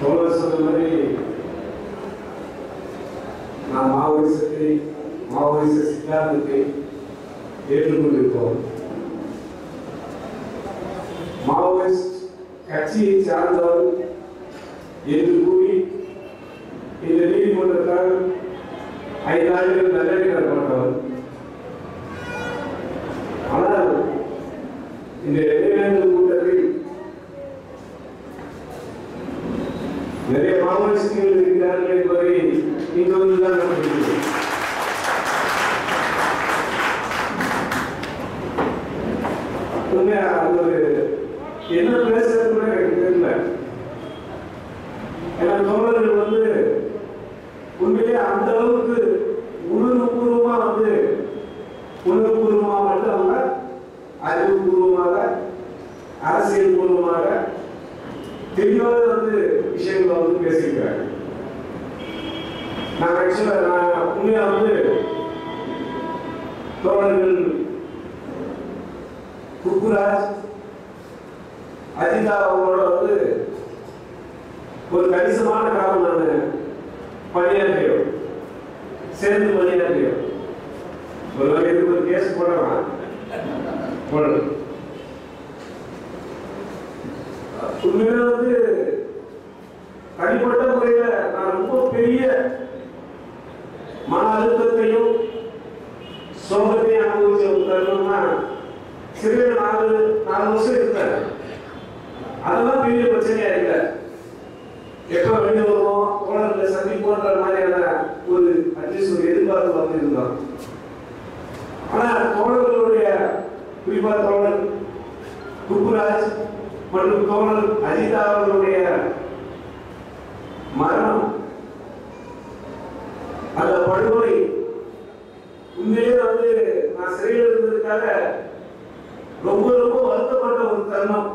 தோழர் சொன்ன மாதிரி நான் மாவோயிசத்தை மாவோயிச சித்தாந்தத்தை ஏற்றுக்கொண்டிருக்கிறோம் மாவோயிஸ்ட் கட்சியை சார்ந்தவர் என்று கூறி இந்த நீதிமன்றத்தால் ஐந்து ஆண்டுகள் தண்டனை தரப்பட்டவர் ஆனால் இந்த இளைஞர்கள் கூட்டத்தில் நிறைய மாவோயிஸ்டுகள் இருக்கிறார்கள் என்பதை இங்கு வந்துதான் நான் புரிகிறேன். உண்மையா அது ஒரு என்ன பேசுறது கூட எனக்கு தெரியல ஏன்னா தோழர்கள் வந்து உண்மையிலே அந்த அளவுக்கு உணர்வுபூர்வமா வந்து உணர்வுபூர்வமா மட்டும் அல்ல அறிவுபூர்வமாக அரசியல் பூர்வமாக தெளிவாக வந்து விஷயங்களை வந்து பேசியிருக்கிறாங்க நான் ஆக்சுவலா நான் உண்மையா வந்து தோழர்கள் குக்குராஜ் அஜிதா அவங்களோட வந்து ஒரு கணிசமான காலம் நான் பணியாற்றியோம் சேர்ந்து பணியாற்றியோம் ஒரு வேளை இதுக்கு ஒரு கேஸ் போடலாம் போடணும் உண்மையில வந்து தனிப்பட்ட முறையில நான் ரொம்ப பெரிய மன அழுத்தத்தையும் சோகத்தையும் அனுபவிச்ச ஒரு தருணம்னா சிறையில் நாலு நாலு வருஷம் இருந்தேன் அதெல்லாம் பெரிய பிரச்சனையா இல்லை எப்ப வெளியே வருவோம் தோழர்களை சந்திப்போன்ற மாதிரியான ஒரு அட்லீஸ்ட் ஒரு எதிர்பார்ப்பு வந்து இருந்தோம் ஆனா தோழர்களுடைய குறிப்பா தோழர் குப்புராஜ் மற்றும் தோழர் அஜிதா அவர்களுடைய மரணம் அந்த படுகொலை உண்மையிலே வந்து நான் சிறையில் இருந்ததுக்காக ரொம்ப ரொம்ப வருத்தப்பட்ட ஒரு தருணம்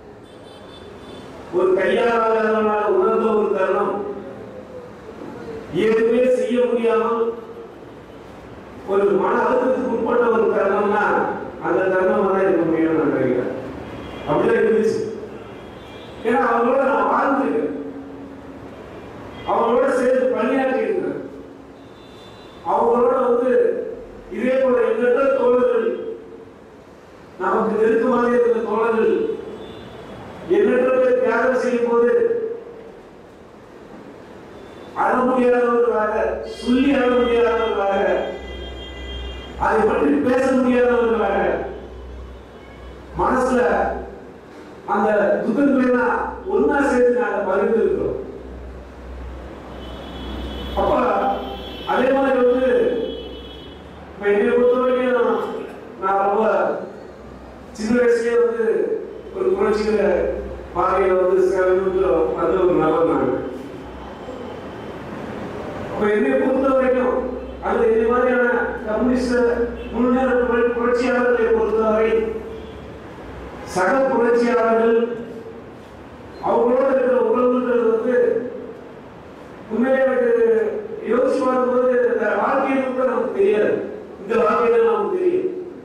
ஒரு கையாளாதவனால உணர்ந்த ஒரு தருணம் எதுவுமே செய்ய முடியாமல் ஒரு மன அழுத்தத்துக்கு உட்பட்ட ஒரு தருணம்னா அந்த தருணம் தான் இருக்க முடியும் நான் நினைக்கிறேன் அப்படிதான் இருந்துச்சு ஏன்னா அவங்களோட நான் வாழ்ந்துருக்கேன் அவங்களோட சேர்ந்து பணியாற்றி இருக்கிறேன் அவங்களோட வந்து இதே போல எண்ணற்ற தோழர்கள் நமக்கு நெருக்கமாக இருக்கிற தோழர்கள் எண்ணற்ற பேர் தியாகம் செய்யும் போது அழ முடியாதவர்களாக சொல்லி அழ முடியாதவர்களாக அதை பற்றி பேச முடியாதவர்களாக மனசுல அந்த துக்கங்களை எல்லாம் ஒன்னா சேர்த்து நாங்க பகிர்ந்து இருக்கிறோம் அப்ப அதே மாதிரி வந்து இப்ப என்னை பொறுத்த வரைக்கும் நான் ரொம்ப சின்ன வயசுலயே வந்து ஒரு புரட்சிகர பாதையில வந்து சேவைக்கு வந்த ஒரு நபர் நான் அப்ப என்னை பொறுத்த வரைக்கும் அது இந்த மாதிரியான கம்யூனிஸ்ட் முன்னேற புர- புரட்சியாளர்களை பொறுத்தவரை சக புரட்சியாளர்கள் அவங்களோட இருக்கிற உறவுகள் வந்து உண்மையிலே எனக்கு யோசிச்சு பார்க்கும்போது இந்த வாழ்க்கையை கூட நமக்கு தெரியாது இந்த வாழ்க்கையில நமக்கு தெரியும்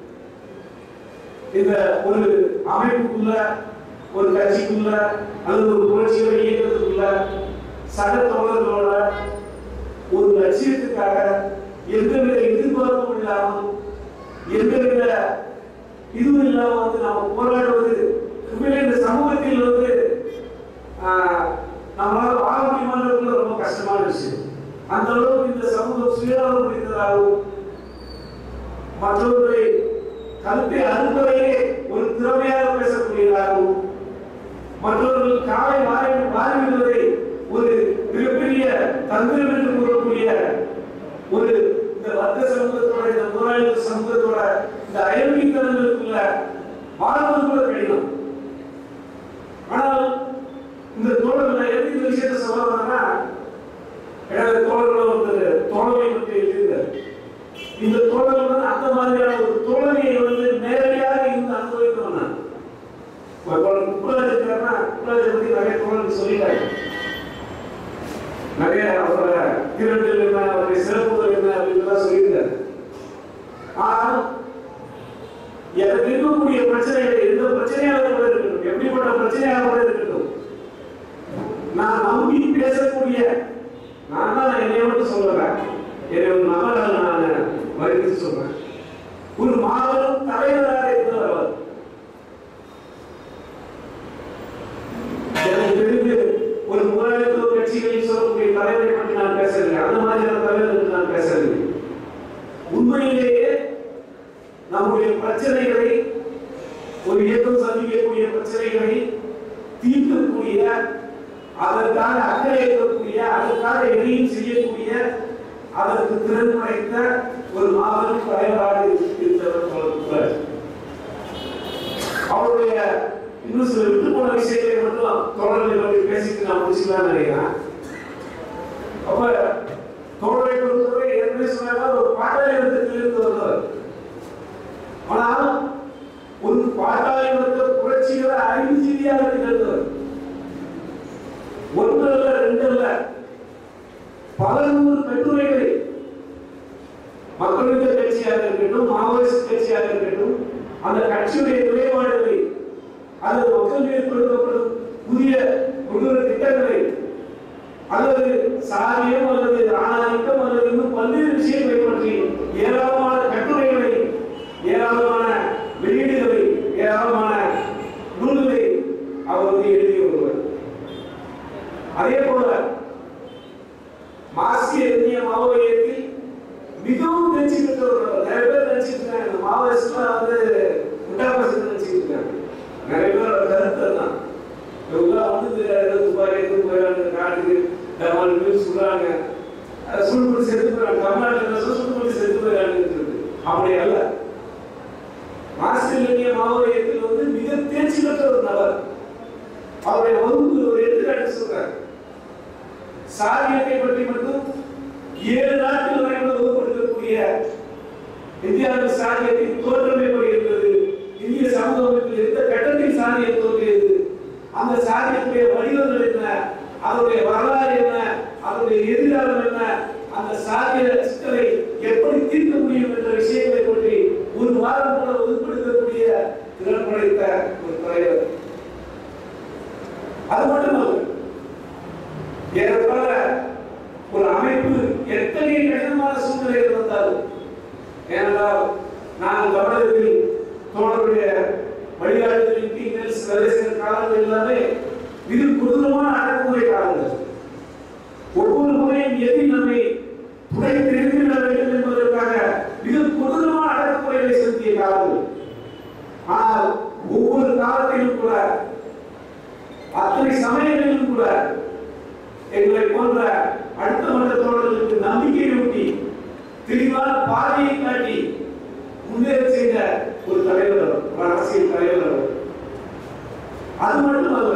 இந்த ஒரு அமைப்புக்குள்ள ஒரு கட்சிக்குள்ள அல்லது ஒரு புரட்சிகர இயக்கத்துக்குள்ள சக தோழர்களோட ஒரு லட்சியத்துக்காக எந்தவித எதிர்பார்ப்பும் இல்லாமல் எந்தவித இதுவும் இல்லாம வந்து நாம போராடுவது உண்மையிலே இந்த சமூகத்தில் வந்து ஆஹ், நம்மளால வாழ முடியுமான்றது ரொம்ப கஷ்டமான விஷயம் அந்த அளவுக்கு இந்த சமூகம் சுயநலம் முடிந்ததாகவும் மற்றவர்களை கருத்தை அறுப்பதையே ஒரு திறமையாக பேசக்கூடியதாகவும் மற்றவர்கள் காலை மாறி மாறிவிடுவதை ஒரு மிகப்பெரிய தந்திரம் என்று கூறக்கூடிய ஒரு இந்த வர்க்க சமூகத்தோட இந்த முதலாளித்த சமூகத்தோட இந்த அயல்மித்தனங்களுக்குள்ள வாழ்வது கூட கடினம் ஆனால் இந்த தோழர்கள் நான் எதுக்கு இந்த விஷயத்தை சொல்ல வரேன்னா எனது தோழர்கள் ஒருத்தர் தோழமை பற்றி எழுதியிருந்தார் இந்த தோழர்கள் வந்து அந்த மாதிரியான ஒரு தோழமையை வந்து நேரடியாக இருந்து அனுபவிக்கிறோம் நான் ஒரு தோழர் குப்பராஜ் இருக்காருன்னா குப்பராஜை பத்தி நிறைய தோழர்கள் சொல்லிட்டாங்க நிறைய அவரோட திரண்டல் என்ன அவருடைய சிறப்புகள் என்ன அப்படின்றத சொல்லியிருந்தார் ஆனால் எனக்கு இருக்கக்கூடிய பிரச்சனைகள் எந்த பிரச்சனையாக கூட இருக்கட்டும் எப்படிப்பட்ட பிரச்சனையாக கூட இருக்கட்டும் நான் நம்பி நம்பி பேசக்கூடிய நான் தான் என்னைய மட்டும் சொல்லல என்னுடைய நபர்கள் நான் வலியுறுத்தி சொல்றேன் ஒரு மாபெரும் தலைவராக இருந்தவர் அவர் எனக்கு தெரிந்து ஒரு முதலாளித்துவ கட்சிகளில் சொல்லக்கூடிய தலைவரை பற்றி நான் பேசவில்லை அந்த மாதிரியான தலைவர்களுக்கு நான் பேசவில்லை உண்மையிலேயே நம்முடைய பிரச்சனைகளை ஒரு இயக்கம் சந்திக்கக்கூடிய பிரச்சனைகளை தீர்க்கக்கூடிய அதற்காக அக்கறை இருக்கக்கூடிய அதற்காக எதையும் செய்யக்கூடிய அதற்கு திறன் படைத்த ஒரு மாபெரும் தலைவராக இருந்தவர் தோழர் அவருடைய இன்னும் சில விட்டு போன விஷயங்களை மட்டும் தோழர்களை பற்றி பேசிட்டு நான் முடிச்சுக்கலாம் நினைக்கிறேன் அப்ப தோழரை பொறுத்தவரை ஏற்கனவே சொன்ன ஒரு பாட்டாளி வர்க்கத்திலிருந்து வந்தவர் ஆனால் ஒரு பாட்டாளி வர்க்க புரட்சிகர அறிவுஜீவியாக திகழ்ந்தவர் ஒன்று அல்ல ரெண்டு அல்ல பல நூறு கட்டுரைகளை மக்களுக்கு கட்சியாக இருக்கட்டும் மாவோயிஸ்ட் கட்சியாக இருக்கட்டும் அந்த கட்சியுடைய நிலைப்பாடுகளை அல்லது மக்கள் மீது கொடுக்கப்படும் புதிய கொள்கிற திட்டங்களை அல்லது சாதியம் அல்லது ஆணாதிக்கம் அல்லது இன்னும் பல்வேறு விஷயங்களை பற்றி ஏராளமான கட்டுரைகளை ஏராளமான வெளியீடுகளை ஏராளமான நூல்களை அவர் வந்து எழுதி வருவார் அதே போல மார்க்சிய இந்திய மாவோயியத்தில் மிகவும் தேர்ச்சி பெற்றவர்கள் நிறைய பேர் நினைச்சிட்டு இருக்காங்க இந்த மாவோயிஸ்ட்லாம் வந்து முட்டா பசங்க நினைச்சிட்டு இருக்காங்க நிறைய பேர் கருத்து தான் இவங்க வந்து துபாய் துபாய் நாட்டுக்கு டமால் பேர் சொல்றாங்க சுடுபடி செத்து போயிறாங்க தமிழ்நாட்டில் சுடுபடி செத்து போயிறாங்க அப்படி அல்ல மார்க்சிய இந்திய மாவோயியத்தில் வந்து மிக தேர்ச்சி பெற்ற ஒரு நபர் அவருடைய வகுப்பு ஒரு எடுத்துக்காட்டு சொல்றாரு சாதியத்தை பற்றி மட்டும் ஏழு நாட்கள் வரை வகுப்படுத்தக்கூடிய இந்தியாவில் சாதியத்தின் தோற்றம் எப்படி இருந்தது இந்திய சமூக அமைப்பில் எந்த கட்டத்தில் சாதியம் தோன்றியது அந்த சாதியத்துடைய வடிவங்கள் என்ன அதனுடைய வரலாறு என்ன அதனுடைய எதிர்காலம் என்ன அந்த சாதிய சிக்கலை எப்படி தீர்க்க முடியும் என்ற விஷயங்களை பற்றி ஒரு வாரம் போல வகுப்படுத்தக்கூடிய திறன் படைத்த ஒரு தலைவர் அது மட்டுமல்ல ஏறத்தாழ ஒரு அமைப்பு எத்தகைய கடினமான சூழ்நிலையில் வந்தாலும் ஏனென்றால் நாங்கள் தமிழகத்தில் தோழருடைய வழிகாட்டுதலின் கீழ் சில காலங்கள் எல்லாமே மிக கொடூரமான அடக்குமுறை காலங்கள் ஒவ்வொரு முறையும் எதி நம்மை துணை தெரிந்துவிட வேண்டும் என்பதற்காக மிக கொடூரமான அடக்குமுறைகளை செலுத்திய காலங்கள் ஆனால் ஒவ்வொரு காலத்திலும் கூட அத்தனை சமயங்களிலும் கூட எங்களை போன்ற அடுத்த மன்ற தோழர்களுக்கு நம்பிக்கை ஊட்டி தெளிவான பாதையை காட்டி முன்னேற செய்த ஒரு தலைவர் அவர், ஒரு அரசியல் தலைவர் அவர். அது மட்டுமல்ல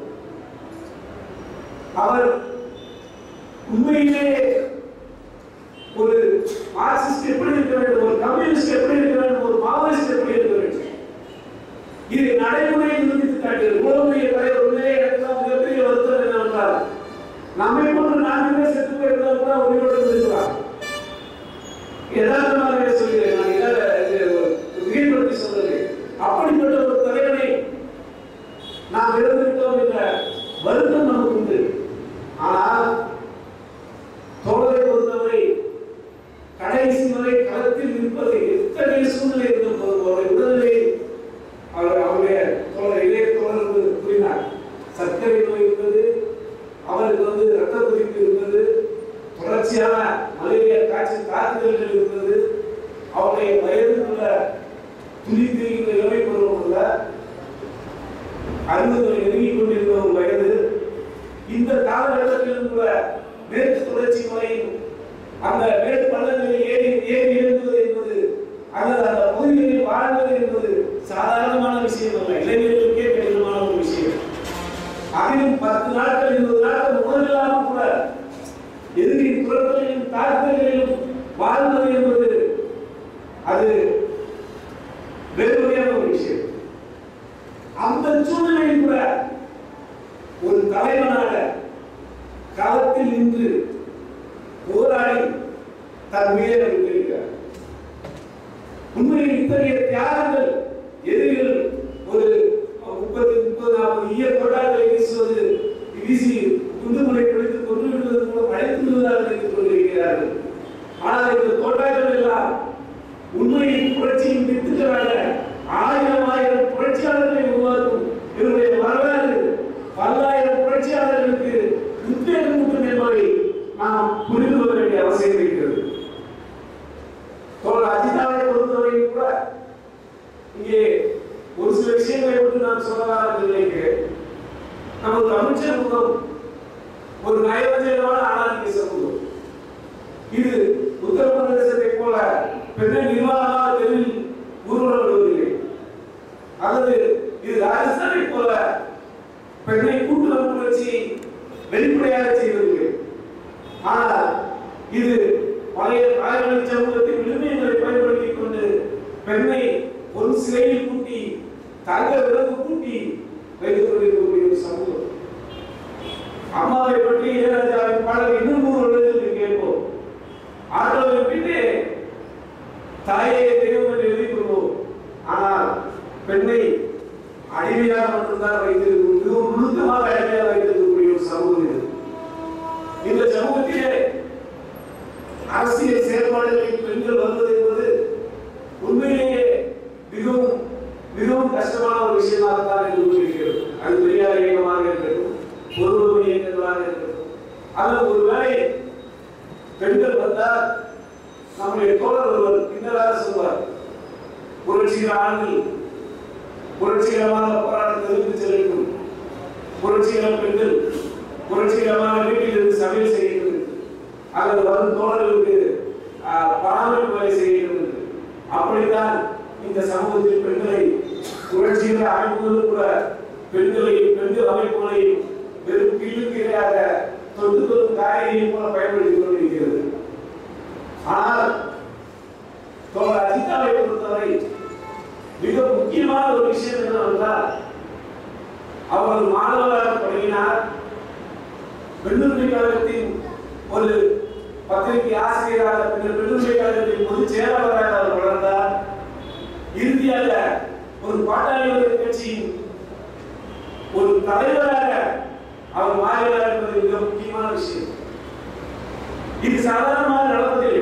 அவர் உண்மையிலேயே ஒரு மார்க்சிஸ்ட் எப்படி இருக்க வேண்டும் ஒரு கம்யூனிஸ்ட் எப்படி இருக்க வேண்டும் ஒரு மாவோயிஸ்ட் எப்படி இருக்க வேண்டும் இது நடைமுறையில் நிரூபித்து காட்டியது உலகமுடைய தலைவர் உள்ளே எனக்கு தான் மிகப்பெரிய வருத்தம் என்னவென்றால் நம்மை போன்று நான்கு பேர் செத்து போயிருந்தால் கூட உயிரோடு இருந்திருக்கலாம் யதார்த்தமாகவே சொல்கிறேன் நான் இதை இது மிகைப்படுத்தி சொல்றேன் அப்படிப்பட்ட ஒரு தலைவனை நாம் இழந்துவிட்டோம் என்ற வருத்தம் நமக்கு உண்டு ஆனால் தோழரை பொறுத்தவரை கடைசி வரை களத்தில் நிற்பது எத்தகைய சூழ்நிலை இருந்த போது அவருடைய உடல்நிலை அவர் அவருடைய தோழர் இளைய தோழர் வந்து கூறினார் சர்க்கரை நோய் இருந்தது அவருக்கு வந்து ரத்த கொதிப்பு இருந்தது தொடர்ச்சியான மலேரியா காய்ச்சல் தாக்குதல்கள் இருந்தது அவருடைய வயதுக்குள்ள துணி தெரிகின்ற இளமை பருவம் அல்ல அறுபது நெருங்கிக் கொண்டிருந்த ஒரு வயது இந்த காலகட்டத்திலும் கூட மேற்கு தொடர்ச்சி மலையின் அந்த மேற்கு பள்ளங்களில் ஏறி ஏறி எழுந்துவது என்பது அல்லது அந்த பகுதிகளில் வாழ்வது என்பது சாதாரணமான விஷயம் அல்ல இளைஞர்களுக்கே கடினமான ஒரு விஷயம் அதிலும் பத்து நாட்கள் இருபது நாட்கள் உணவில்லாமல் கூட எதிரின் துரத்தலிலும் தாக்குதலிலும் வாழ்வது என்பது அது வேறுவகையான ஒரு விஷயம் அந்த சூழ்நிலையில் கூட ஒரு தலைவனாக களத்தில் நின்று போராடி தன் உயிரை வைத்திருக்கிறார் உண்மையில் இத்தகைய தியாகங்கள் எதிரிகள் ஒரு முப்பது முப்பது நாற்பது ஈய கொடாக்களை வீசுவது வீசி குண்டுமுறை நமது தமிழ் சமூகம் ஒரு நயவஞ்சகமான ஆணாதிக்க சமூகம் இது உத்தரப்பிரதேசத்தை போல பெண்ணை நிர்வாகமாக தெருவில் ஊர்வலம் விடுவதில்லை அல்லது இது ராஜஸ்தானை போல பெண்ணை கூட்டுறவு புரட்சியை வெளிப்படையாக செய்வதில்லை ஆனால் இது பழைய தாய்மொழி சமூகத்தின் விழுமியங்களை பயன்படுத்திக் கொண்டு பெண்ணை ஒரு சிலையில் கூட்டி தங்க விலங்கு கூட்டி வைத்துக் கொண்டிருக்கக்கூடிய ஒரு சமூகம் அம்மாவை பற்றி இளையராஜாவின் பாடல் இன்னும் நூறு வருடத்தில் கேட்போம் ஆட்டோவை பின்னே தாயை தெய்வம் என்று எழுதிக் கொள்வோம் ஆனால் பெண்ணை அடிமையாக மட்டும்தான் வைத்திருக்கும் மிகவும் நுணுக்கமாக அடிமையாக வைத்திருக்கக்கூடிய ஒரு சமூகம் இது இந்த சமூகத்திலே அரசியல் செயல்பாடுகளில் பெண்கள் வருவது என்பது உண்மையிலேயே மிகவும் மிகவும் கஷ்டமான ஒரு விஷயமாகத்தான் இருந்து கொண்டிருக்கிறது அது பெரியார் இயக்கமாக இருக்கட்டும் பொதுவுடைமை இயக்கங்களாக இருக்கட்டும் அல்லது ஒருவேளை பெண்கள் வந்தால் நம்முடைய தோழர் ஒருவர் பின்னராக சொல்வார் புரட்சிகர ஆண்கள் புரட்சிகரமான போராட்டத்தை எதிர்த்து செல்லட்டும் புரட்சிகர பெண்கள் புரட்சிகரமான வீட்டில் இருந்து சமையல் செய்கிறது அல்லது வரும் தோழர்களுக்கு ஆஹ், பராமரிப்பு வேலை செய்கிறது அப்படித்தான் இந்த சமூகத்தில் பெண்களை புரட்சிகர அமைப்புகளும் கூட பெண்களை பெண்கள் அமைப்புகளை வெறும் கீழுக்கீழையாக தொட்டு தொடும் காய்கறியை போல பயன்படுத்திக் கொண்டிருக்கிறது ஆனால் தோழர் அஜிதாவை பொறுத்தவரை மிக முக்கியமான ஒரு விஷயம் என்னவென்றால் அவர்கள் மாணவராக தொடங்கினார் பெண்ணுரிமை கழகத்தின் ஒரு பத்திரிகை ஆசிரியராக பின்னர் பெண்ணுரிமை கழகத்தின் பொதுச் செயலாளராக அவர் வளர்ந்தார் இறுதியாக ஒரு பாட்டாளி வர்க்க கட்சியின் ஒரு தலைவராக அவர் மாறினார் என்பது மிக முக்கியமான விஷயம் இது சாதாரணமாக நடப்பதில்லை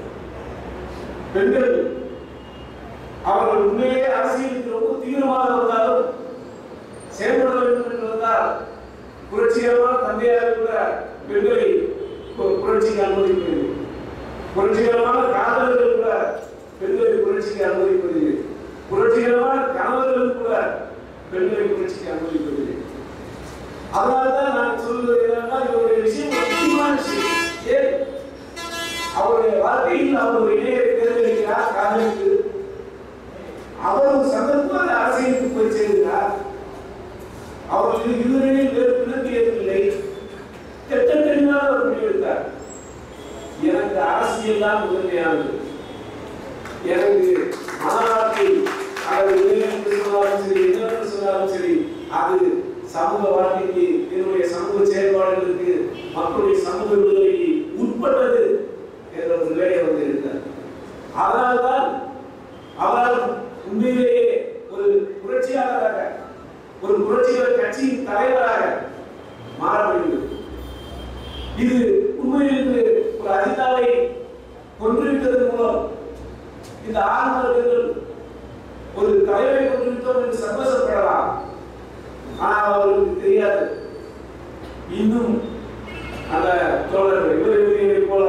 பெண்கள் அவர்கள் உண்மையிலே அரசியலுக்கு ரொம்ப தீவிரமாக இருந்தாலும் செயல்பட வேண்டும் என்று வந்தால் புரட்சிகரமான தந்தையாக கூட பெண்களை பு- புரட்சிக்கு அனுமதிப்பதில்லை புரட்சிகரமான காதலர்கள் கூட பெண்களை புரட்சிக்கு அனுமதிப்பதில்லை புரட்சிகரமான கணவர்கள் கூட பெண்களை புரட்சிக்கு அனுமதிப்பதில்லை அதனால்தான் நான் சொல்வது என்னன்னா இவருடைய விஷயம் ஒரு முக்கியமான விஷயம் ஏன் அவருடைய வாழ்க்கையில் அவர் ஒரு இணையரை தேர்ந்தெடுக்கிறார் காதலுக்கு அவர் ஒரு சந்தர்ப்பம் அரசியலுக்கு போய் சேர்கிறார் அவர்கள் இருவரையும் வேறு பிணக்கு ஏற்கவில்லை திட்ட தெளிவாக அவர் முடிவெடுத்தார் எனக்கு அரசியல் தான் முதன்மையானது எனக்கு மனவாழ்க்கை அல்லது இளைஞர்கள் சொன்னாலும் சரி இளைஞர்கள் சொன்னாலும் சரி அது சமூக வாழ்க்கைக்கு என்னுடைய சமூக செயல்பாடுகளுக்கு மக்களுடைய சமூக விடுதலைக்கு உட்பட்டது என்ற ஒரு நிலையை வந்து இருந்தார் அதனால்தான் அவரால் உண்மையிலேயே ஒரு புரட்சியாளராக ஒரு புரட்சிகர கட்சியின் தலைவராக மாற முடிந்தது இது உண்மையிலிருந்து ஒரு அஜிதாவை கொன்றுவிட்டதன் மூலம் இந்த ஆளுநர்கள் ஒரு தலைவரை கொன்றுவிட்டோம் என்று சந்தோஷப்படலாம் ஆனால் அவர்களுக்கு தெரியாது இன்னும் அந்த தோழர்கள் இவர் இவரை போல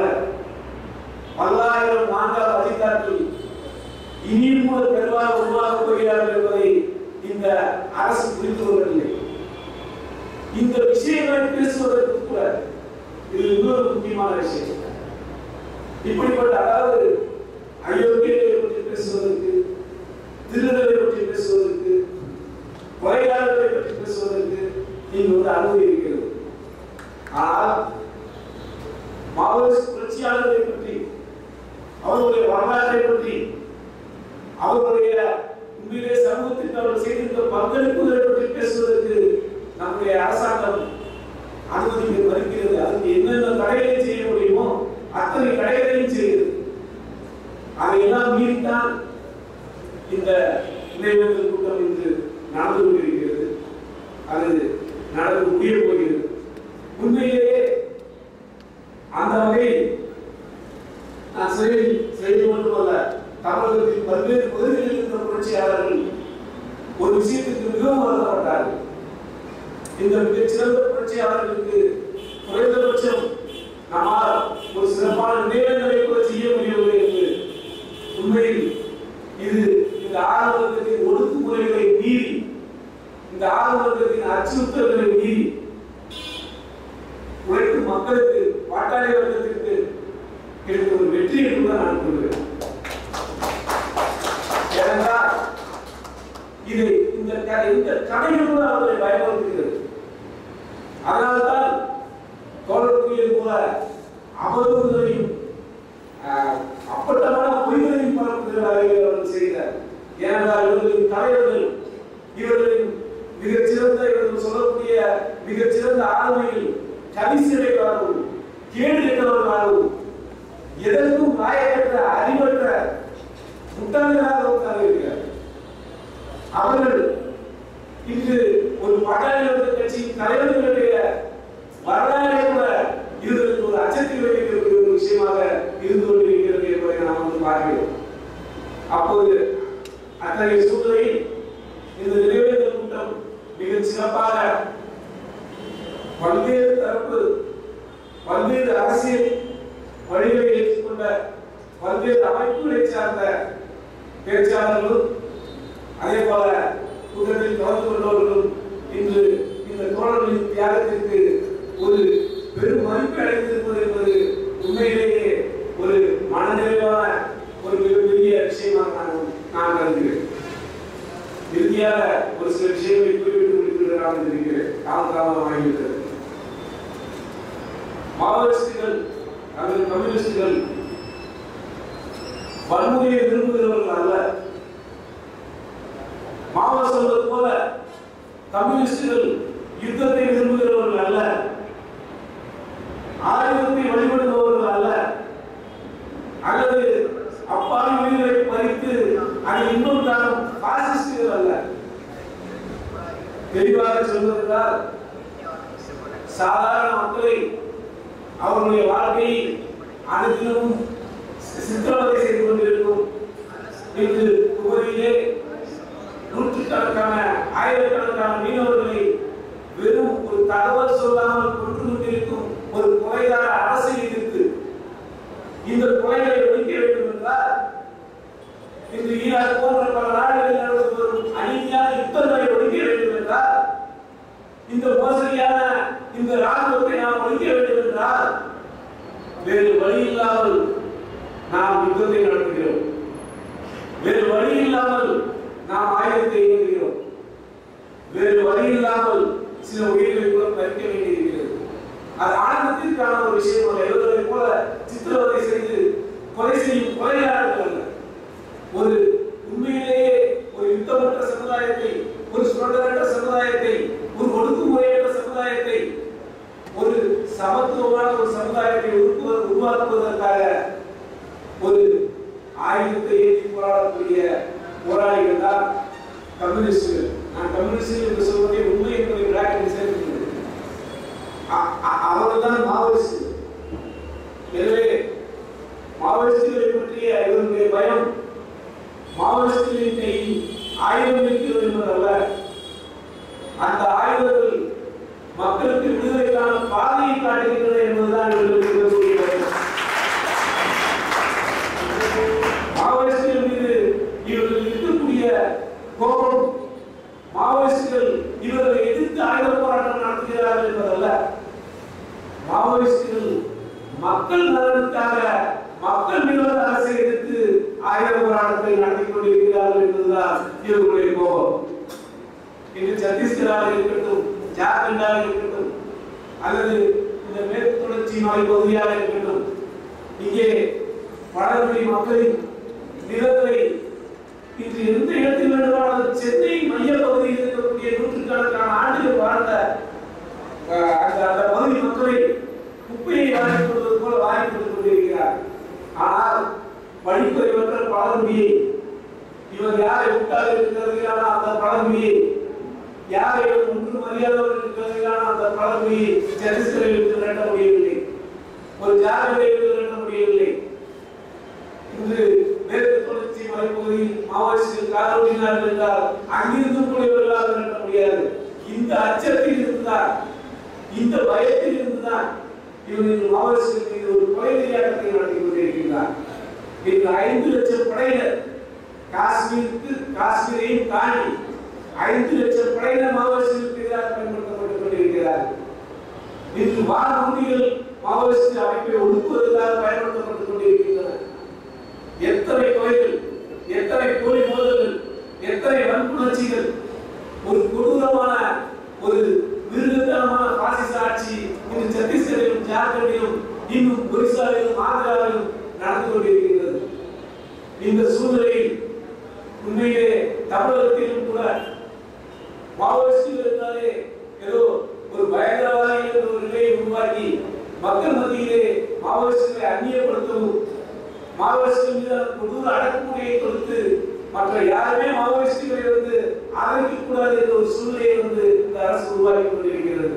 பல்லாயிரம் ஆண்டால் அஜிதாக்கள் இனியும் ஒரு பெருவாக உருவாக போகிறார்கள் என்பதை இந்த அரசு புரிந்து கொள்ளவில்லை இந்த விஷயங்களை பேசுவதற்கு கூட இது இன்னொரு முக்கியமான விஷயம் இப்படிப்பட்ட அதாவது அயோக்கியத்தை பற்றி பேசுவதற்கு திருடரை பற்றி பேசுவதற்கு கொலைகாரர்களை பற்றி பேசுவதற்கு இங்கு ஒரு அனுமதி இருக்கிறது ஆனால் மாவோயிஸ்ட் புரட்சியாளர்களை பற்றி அவர்களுடைய வரலாற்றை பற்றி அவர்களுடைய உண்மையிலே சமூகத்திற்கு அவர்கள் செய்திருந்த பங்களிப்புகளை பற்றி பேசுவதற்கு நம்முடைய அரசாங்கம் அனுமதிக்க மறுக்கிறது அதுக்கு என்னென்ன தடைகளை செய்ய முடியுமோ அத்தனை தடைகளையும் செய்யுது அதையெல்லாம் மீறித்தான் இந்த இணையதள கூட்டம் இன்று நடந்து கொண்டிருக்கிறது அது நடந்து முடிய போகிறது உண்மையிலேயே அந்த வகையில் நான் செய்தி செய்தி மட்டுமல்ல தமிழகத்தின் பல்வேறு பகுதிகளில் இருந்த புரட்சியாளர்கள் ஒரு விஷயத்துக்கு மிகவும் வருத்தப்பட்டார்கள் இந்த மிகச்சிறந்த புரட்சியாளர்களுக்கு குறைந்தபட்சம் நம்மால் ஒரு சிறப்பான நினைவேந்தலை கூட செய்ய முடியவில்லை என்று உண்மையில் இது இந்த ஆரம்பத்தின் ஒடுக்குமுறைகளை மீறி இந்த ஆறு வர்க்கத்தின் அச்சுறுத்தல்களை மீறி உழைக்கும் மக்களுக்கு பாட்டாளி வர்க்கத்திற்கு கிடைத்த ஒரு வெற்றி என்று தான் நான் கூறுகிறேன் ஏனென்றால் இதை இந்த க- இந்த கடைகள் தான் அவர்களை பயமுறுத்துகிறது அதனால்தான் தோழர்களுக்கு போல அவதூறுகளையும் ஆஹ், அப்பட்டமான பொய்களையும் பரப்புகிறார்கள் அவர்கள் செய்கிறார் ஏனென்றால் இவர்களின் தலைவர்கள் இவர்களின் மிகச்சிறந்த இவர்கள் சொல்லக்கூடிய மிகச்சிறந்த ஆளுமையில் கவிசிறைகளாகவும் கேடு கெட்டவர்களாகவும் எதற்கும் நாயக்கற்ற அறிவற்ற முட்டாள்களாக உட்கார்ந்திருக்கிறார் அவர்கள் இன்று ஒரு பாட்டாளி வர்க்க கட்சியின் தலைவர்களுடைய வரலாறு கூட இவர்களுக்கு ஒரு அச்சத்தில் வைக்கக்கூடிய ஒரு விஷயமாக இருந்து கொண்டிருக்கிறது என்பதை நாம் வந்து பார்க்கிறோம் அப்போது அத்தகைய சூழ்நிலையில் இந்த நிறைவேற்ற கூட்டம் மிக சிறப்பாக பல்வேறு தரப்பு பல்வேறு அரசியல் வழிகளை ஏற்றுக்கொண்ட பல்வேறு அமைப்புகளை சார்ந்த பேச்சாளர்களும் அதே போல கூட்டத்தில் கலந்து கொண்டவர்களும் இன்று இந்த தோழர்களின் தியாகத்திற்கு ஒரு பெரும் மதிப்பு அடைந்திருப்பது என்பது உண்மையிலேயே ஒரு மனநிறைவான ஒரு மிகப்பெரிய விஷயமாக நான் நான் கருதுகிறேன் இறுதியாக ஒரு சில விஷயங்களை குறிப்பிட்டு முடித்துவிடலாம் என்று இருக்கிறேன் காலகாலமாகிவிட்டது மாவோயிஸ்டுகள் அல்லது கம்யூனிஸ்டுகள் வன்முறையை விரும்புகிறவர்கள் அல்ல மாவோ சொல்வது போல கம்யூனிஸ்டுகள் யுத்தத்தை விரும்புகிறவர்கள் அல்ல ஆயுதத்தை வழிபடுபவர்கள் அல்ல அல்லது அப்பாவி உயிர்களை பறித்து அதை இன்னும் தானும் பாசிஸ்டுகள் அல்ல தெளிவாக சொல்வதென்றால் சாதாரண மக்களை அவர்களுடைய வாழ்க்கையை அனைத்திலும் சித்திரவதை செய்து கொண்டிருக்கும் இன்று குமரியிலே நூற்றுக்கணக்கான ஆயிரக்கணக்கான மீனவர்களை வெறும் ஒரு தகவல் சொல்லாமல் கொண்டு கொண்டிருக்கும் ஒரு கொலைகார அரசை எதிர்த்து இந்த கொலைகளை ஒழிக்க வேண்டும் என்றால் இன்று ஈராக் போன்ற பல நாடுகளில் நடந்து வரும் அநீதியான யுத்தங்களை ஒழிக்க வேண்டும் என்றால் இந்த மோசடியான இந்த ராணுவத்தை நாம் ஒழிக்க வேண்டும் என்றால் வேறு வழி இல்லாமல் நாம் யுத்தத்தை நடத்துகிறோம் வேறு வழி இல்லாமல் நாம் ஆயுதத்தை இயங்குகிறோம் வேறு வழி இல்லாமல் சில உயிர்களை கூட பறிக்க வேண்டியிருக்கிறது அது ஆனந்தத்திற்கான ஒரு விஷயம் அல்ல இவர்களை போல சித்திரவதை செய்து கொலை செய்யும் கொலையாளர்கள் அல்ல ஒரு உண்மையிலேயே ஒரு யுத்தமற்ற சமுதாயத்தை ஒரு சுரண்டலற்ற சமுதாயத்தை ஒரு ஒடுக்குமுறையற்ற சமுதாயத்தை ஒரு சமத்துவமான ஒரு சமுதாயத்தை உருவாக்குவ- உருவாக்குவதற்காக ஒரு ஆயுதத்தை ஏற்றி போராடக்கூடிய போராளிகள் தான் கம்யூனிஸ்டுகள் நான் கம்யூனிஸ்டுகள் என்று சொல்வதை உண்மை என்பதை பிராக்கெட்டில் சேர்த்துக்கிறேன் அ- அ- அவர்கள் தான் மாவோயிஸ்ட் எனவே மாவோயிஸ்டுகளை பற்றிய இவருடைய பயம் மாவோயிஸ்டுகளின் கையில் ஆயுதம் இருக்கிறது என்பதல்ல அந்த ஆயுதங்கள் மக்களுக்கு விடுதலைக்கான பாதையை காட்டுகின்றன என்பதுதான் இவர்களுக்கு இருக்கக்கூடிய பயம் மாவோயிஸ்டுகள் மீது இவர்கள் இருக்கக்கூடிய கோபம் மாவோயிஸ்டுகள் இவர்களை எதிர்த்து ஆயுத போராட்டம் நடத்துகிறார்கள் என்பதல்ல மாவோயிஸ்டுகள் மக்கள் நலனுக்காக மக்கள் விரோத அரசை எதிர்த்து ஆயுத போராட்டத்தை நடத்தி கொண்டிருக்கிறார்கள் என்பதுதான் இவர்களுடைய கோபம் இன்று சத்தீஸ்கராக இருக்கட்டும் ஜார்க்கண்டாக இருக்கட்டும் அல்லது இந்த மேற்கு தொடர்ச்சி மலை பகுதியாக இருக்கட்டும் இங்கே வடமொழி மக்களின் நிலத்தை இன்று எந்த இடத்தில் வேண்டுமானாலும் சென்னை மைய பகுதியில் இருக்கக்கூடிய நூற்றுக்கணக்கான ஆண்டுகள் வாழ்ந்த அஹ், அந்த அந்த பகுதி மக்களை குப்பையை வாங்கிக் கொள்வது போல வாங்கிக் கொண்டு கொண்டிருக்கிறார் ஆனால் வழிக்குறைவற்ற பழங்குடியை இவர் யாரை விட்டால் இருக்கிறதுக்கான அந்த பழங்குடியை யாரை ஒன்று மரியாதவர் இருக்கிறதுக்கான அந்த பழங்குடியை சத்தீஸ்கரில் இருந்து நிரட்ட முடியவில்லை ஒரு ஜாதகத்தில் நிரட்ட முடியவில்லை இன்று மேற்கு தொடர்ச்சி மலைப்பகுதியில் மாவோயிஸ்டுகள் காலோடினார்கள் என்றால் அங்கிருந்து கூட இவர்களால் நிரட்ட முடியாது இந்த அச்சத்தில் இருந்துதான் இந்த பயத்தில் இருந்துதான் இவர்கள் மாவோயிஸ்டுகள் மீது ஒரு கொலை விளையாட்டத்தை நடத்தி கொண்டிருக்கிறார் இன்று ஐந்து லட்சம் படையினர் காஷ்மீருக்கு காஷ்மீரையும் தாண்டி ஐந்து லட்சம் படையினர் மாவோயிஸ்டுகளுக்கு எதிராக பயன்படுத்தப்பட்டுக் கொண்டிருக்கிறார் இன்று வானூர்திகள் மாவோயிஸ்ட் அமைப்பை ஒடுக்குவதற்காக பயன்படுத்தப்பட்டுக் கொண்டிருக்கின்றன எத்தனை கொலைகள் எத்தனை போலி மோதல்கள் எத்தனை வன்புணர்ச்சிகள் ஒரு கொடூரமான ஒரு மிருகத்தனமான பாசிச ஆட்சி இன்று சத்தீஸ்கரிலும் ஜார்க்கண்டிலும் இன்னும் ஒரிசாவிலும் ஆந்திராவிலும் நடந்து கொண்டிருக்கிறது இந்த சூழ்நிலையில் உண்மையிலே தமிழகத்திலும் கூட மாவோயிஸ்டுகள் இருந்தாலே ஏதோ ஒரு பயங்கரவாதி என்ற ஒரு நிலையை உருவாக்கி மக்கள் மத்தியிலே மாவோயிஸ்டுகளை அந்நியப்படுத்தவும் மாவோயிஸ்டுகள் மீதான கொடூர அடக்குமுறையை கொடுத்து மற்ற யாருமே மாவோயிஸ்டுகளை வந்து ஆதரிக்க கூடாது என்ற ஒரு சூழ்நிலையை வந்து இந்த அரசு உருவாக்கி கொண்டிருக்கிறது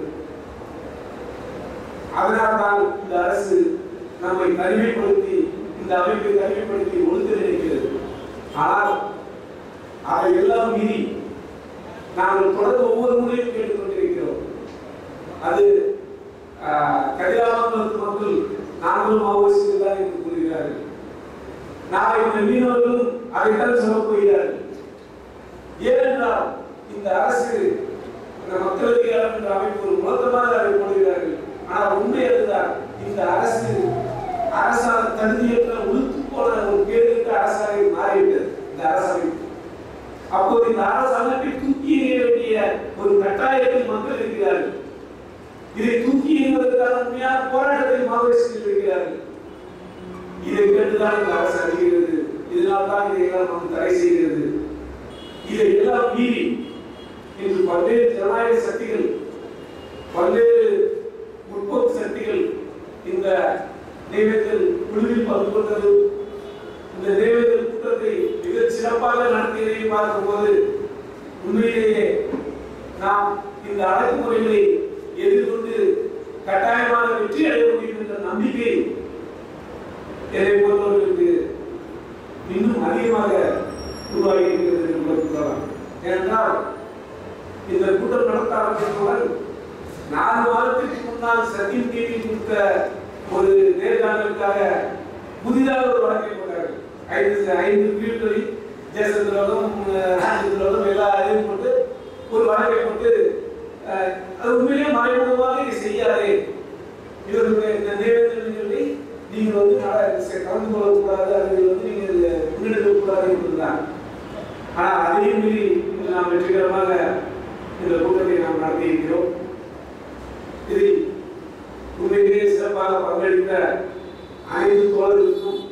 அதனால்தான் இந்த அரசு நம்மை தனிமைப்படுத்தி இந்த அமைப்பை தனிமைப்படுத்தி ஒழுக்க நினைக்கிறது ஆனால் அதை எல்லாம் மீறி நாங்கள் தொடர்ந்து ஒவ்வொரு முறையும் கேட்டுக்கொண்டிருக்கிறோம் அது கதிராமங்கலத்து மக்கள் நாங்களும் மாவோயிஸ்டுகள் தான் என்று கூறுகிறார்கள் நாளை இந்த மீனவர்களும் அதைத்தான் சொல்ல போகிறார்கள் ஏனென்றால் இந்த அரசு இந்த மக்கள் அதிகாரம் என்ற அமைப்பு ஒரு முழக்கமாக அதை போடுகிறார்கள் ஆனால் உண்மை அதுதான் இந்த அரசு அரசான தகுதியற்ற உளுத்து போன ஒரு பேருக்கு அரசாக மாறிவிட்டது இந்த அரசமைப்பு அப்போது இந்த அரசாங்கத்தை தூக்கி எறிய வேண்டிய ஒரு கட்டாயத்தில் மக்கள் இருக்கிறார்கள் இதை தூக்கி எறிவதற்கான உண்மையான போராட்டத்தில் மாவோயிஸ்டுகள் இருக்கிறார்கள் இதை கேட்டுதான் இந்த அரசு அறிகிறது இதனால் தான் இதையெல்லாம் நாம் தடை செய்கிறது இதை எல்லாம் மீறி இன்று பல்வேறு ஜனநாயக சக்திகள் பல்வேறு முற்போக்கு சக்திகள் இந்த நைவேத்தியல் குழுவில் பங்கு கொண்டது இந்த நைவேத்தியல் கூட்டத்தை மிக சிறப்பாக நடத்தியதை பார்க்கும்போது உண்மையிலேயே நாம் இந்த அடக்குமுறைகளை எதிர்கொண்டு கட்டாயமாக வெற்றி அடைய முடியும் என்ற நம்பிக்கை என்னை போன்றவர்களுக்கு இன்னும் அதிகமாக உருவாகி இருக்கிறது என்று கூறலாம் ஏனென்றால் இந்த கூட்டம் நடத்த ஆரம்பித்தவுடன் நாலு மாதத்திற்கு முன்னால் சத்தியம் டிவி கொடுத்த ஒரு நேர்காணலுக்காக புதிதாக ஒரு வழக்கை போட்டார்கள் ஐந்து ஐந்து பிரிவுகளில் தேசத்துலகம் ராஜ்யத்துலகம் எல்லா அதையும் போட்டு ஒரு வழக்கை போட்டு அஹ், அது உண்மையிலேயே மறைமுகமாக இதை செய்யாதே இவர்களுடைய இந்த நேரத்தில் சொல்லி நீங்கள் வந்து நாடக செ- கலந்து கொள்ளக்கூடாது அதில் வந்து நீங்கள் முன்னெடுக்க கூடாது என்பதுதான் ஆனால் அதையும் மீறி இன்று நாம் வெற்றிகரமாக இந்த கூட்டத்தை நாம் நடத்தியிருக்கிறோம் இதில் உண்மையிலேயே சிறப்பாக பங்கெடுத்த அனைத்து தோழர்களுக்கும்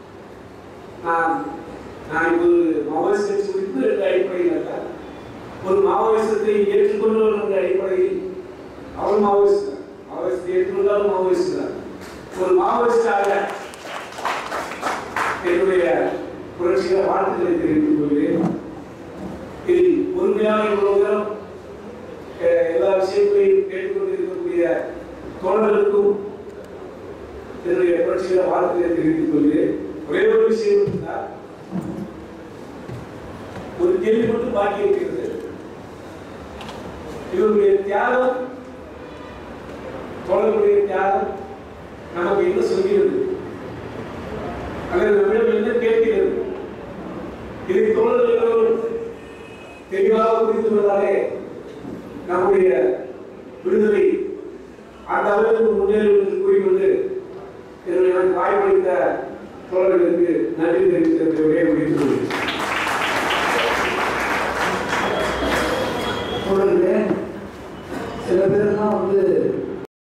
நான் நான் இப்போது மாவோயிஸ்ட் கட்சி உறுப்பினர் என்ற அடிப்படையில் அல்ல ஒரு மாவோயிசத்தை ஏற்றுக்கொண்டவர் என்ற அடிப்படையில் அவர் மாவோயிஸ்ட் தான். மாவோயிஸ்ட் ஏற்றுக்கொண்டாலும் மாவோயிஸ்ட் தான் ஒரு மாவோயிஸ்டாக என்னுடைய புரட்சிகர வாழ்த்துக்களை தெரிவித்துக் கொள்கிறேன் இதில் பொறுமையாக இவ்வளவு நேரம் அஹ், எல்லா விஷயங்களையும் கேட்டுக்கொண்டிருக்கக்கூடிய தோழர்களுக்கும் என்னுடைய புரட்சிகர வாழ்த்துக்களை தெரிவித்துக் கொள்கிறேன் ஒரே ஒரு விஷயம் இருந்தால் ஒரு கேள்வி மட்டும் பாக்கி இருக்கிறது இவருடைய தியாகம் தோழர்களுடைய தியாகம் நமக்கு என்ன சொல்கிறது அல்லது நம்மிடம் என்ன கேட்கிறது இதை தோழர்கள் எல்லோரும் தெளிவாக புரிந்து கொண்டாலே நம்முடைய விடுதலை அந்த அளவுக்கு முன்னேறும் என்று கூறிக்கொண்டு என்னுடைய எனக்கு வாய்ப்பளித்த தோழர்களுக்கு நன்றி தெரிவித்த ஒரே முடித்து